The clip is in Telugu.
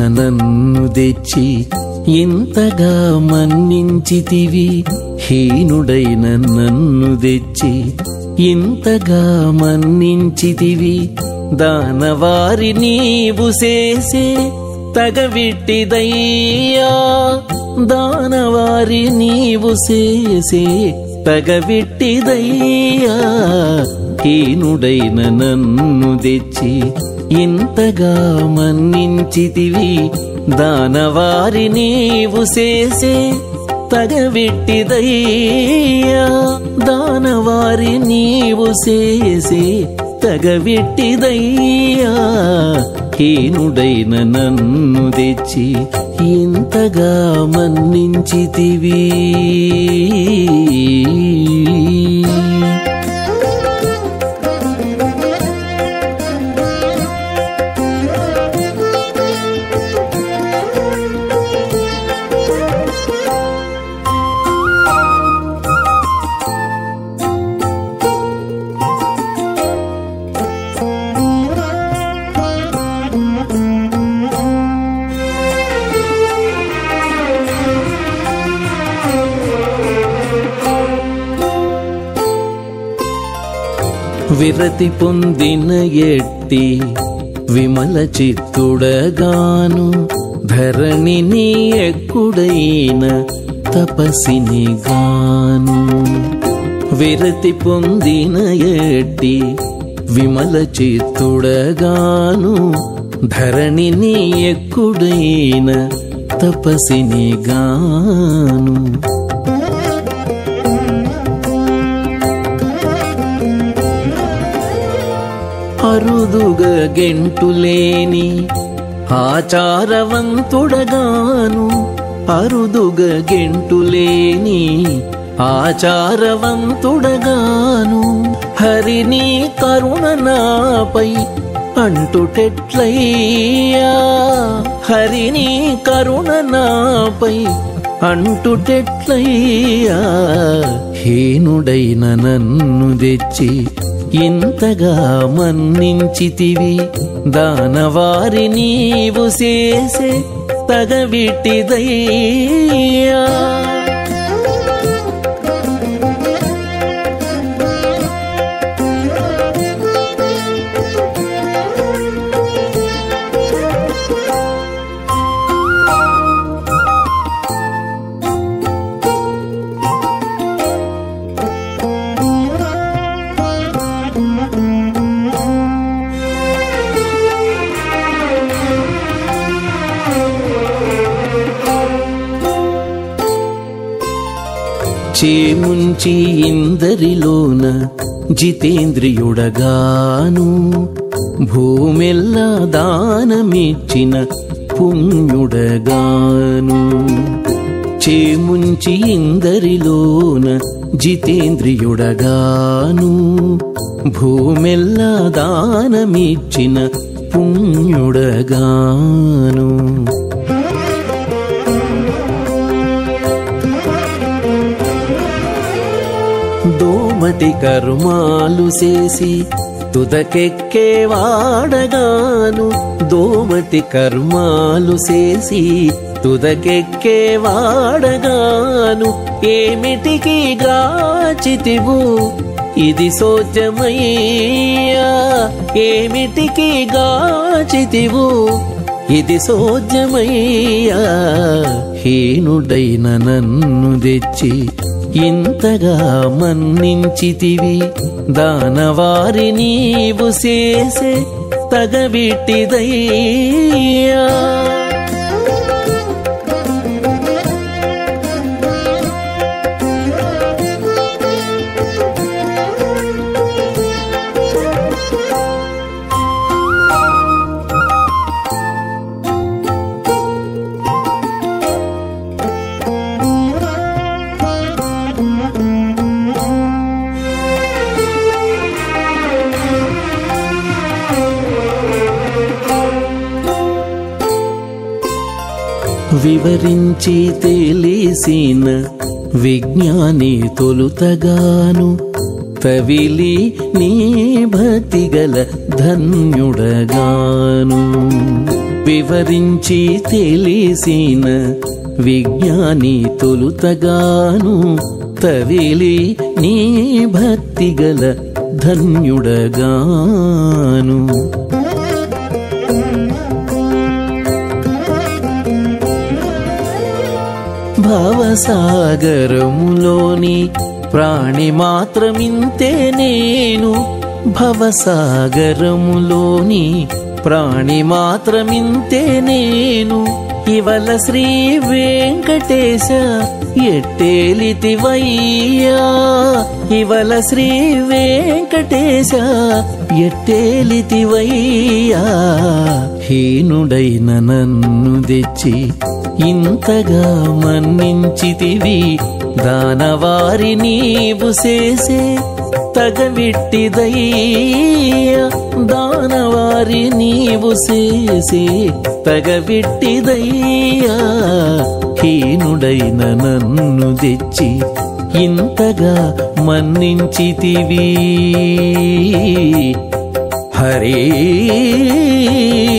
నన్ను తెచ్చి ఇంతగా మన్నించితివి హీనుడైన నన్ను తెచ్చి ఇంతగా మన్నించితివి దానవారి నీవు చేసే తగవిట్టిదయ్యా దానవారి నీవు చేసే తగవిట్టిదయ్యా హీనుడైన నన్ను తెచ్చి ఇంతగా మన్నించితివి దానవారి నీవు చేసే తగవిట్టిదయ్యా దానవారి నీవు చేసే తగవిట్టిదయ్యా హీనుడైన నన్ను తెచ్చి ఇంతగా మన్నించితివి విరతి పొందిన ఎట్టి విమల చిత్తుడగాను ధరణిని ఎక్కుడైన తపసిని గాను విరతి పొందిన ఎట్టి విమల చిత్తుడగాను ధరణిని ఎక్కుడైన తపసిని గాను అరుదుగా గెంటులేని ఆచారవంతుడగాను అరుదుగా గెంటులేని ఆచారవంతుడగాను హరిని కరుణ నాపై అంటుటెట్లయ్యా హరిని కరుణ నాపై అంటుటెట్లయ్యా హీనుడైన నన్ను తెచ్చి ఇంతగా మన్నించితివి దానవారి నీవు చేసే తగవిటిదయ్యా చేముంచి ఇందరిలోన జితేంద్రియుడగాను భూమెల్లా దానమిచ్చిన పుణ్యుడగాను చేముంచి ఇందరిలోన జితేంద్రియుడగాను భూమెల్లా దానమిచ్చిన పుణ్యుడగాను దోమటి కర్మాలు చేసి తుదకెక్కే వాడగాను దోమటి కర్మాలు చేసి తుదకెక్కే వాడగాను ఏమిటికి గాచితివు ఇది సోజమయ్యా ఏమిటికి గాచితివు ఇది సోజ్యమయ్యా హీనుడైన నన్ను తెచ్చి ఇంతగా మన్నించితివి దానవారి నీవు చేసే తగవిటిదయ్యా వివరించి తెలిసిన విజ్ఞాని తొలుతగాను తవిలి నీ భక్తిగల ధన్యుడగాను వివరించి తెలిసిన విజ్ఞాని తొలుతగాను తవిలి నీ భక్తి గల ధన్యుడగాను భవసాగరములోని ప్రాణి మాత్రమింతే నేను భవసాగరములోని ప్రాణి మాత్రమింతే నేను ఇవల శ్రీ వెంకటేశ ఎట్టేలితివయ్యా ఇవల శ్రీ వెంకటేశ ఎట్టేలితివయ్యా హీనుడైన నన్ను తెచ్చి ఇంతగా మన్నించితివి దానవారి నీవు చేసే తగవిట్టిదయ్యా దానవారి నీవు చేసే తగవిట్టిదయ్యా హీనుడైన నన్ను తెచ్చి ఇంతగా మన్నించితివి హరే